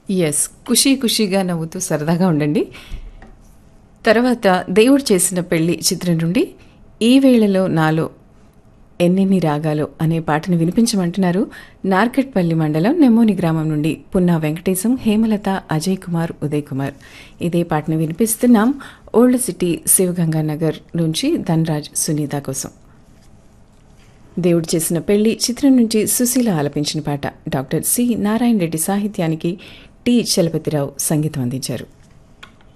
yes ఖుషీ ఖుషీగా నవ్వుతూ సరదాగా ఉండండి తర్వాత దేవుడు చేసిన పెళ్లి చిత్రం నుండి ఈ వేళలో నాలో ఎన్నెన్ని రాగాలు అనే పాటను వినిపించమంటున్నారు నార్కెట్పల్లి మండలం నెమ్మోని గ్రామం నుండి పున్నా వెంకటేశం హేమలత అజయ్ కుమార్ ఉదయ్ కుమార్ ఇదే పాటను వినిపిస్తున్నాం ఓల్డ్ సిటీ శివగంగా నగర్ నుంచి ధన్రాజ్ సునీత కోసం దేవుడు చేసిన పెళ్లి చిత్రం నుంచి సుశీల ఆలపించిన పాట డాక్టర్ సి నారాయణ రెడ్డి సాహిత్యానికి టి చలపతిరావు సంగీతం అందించారు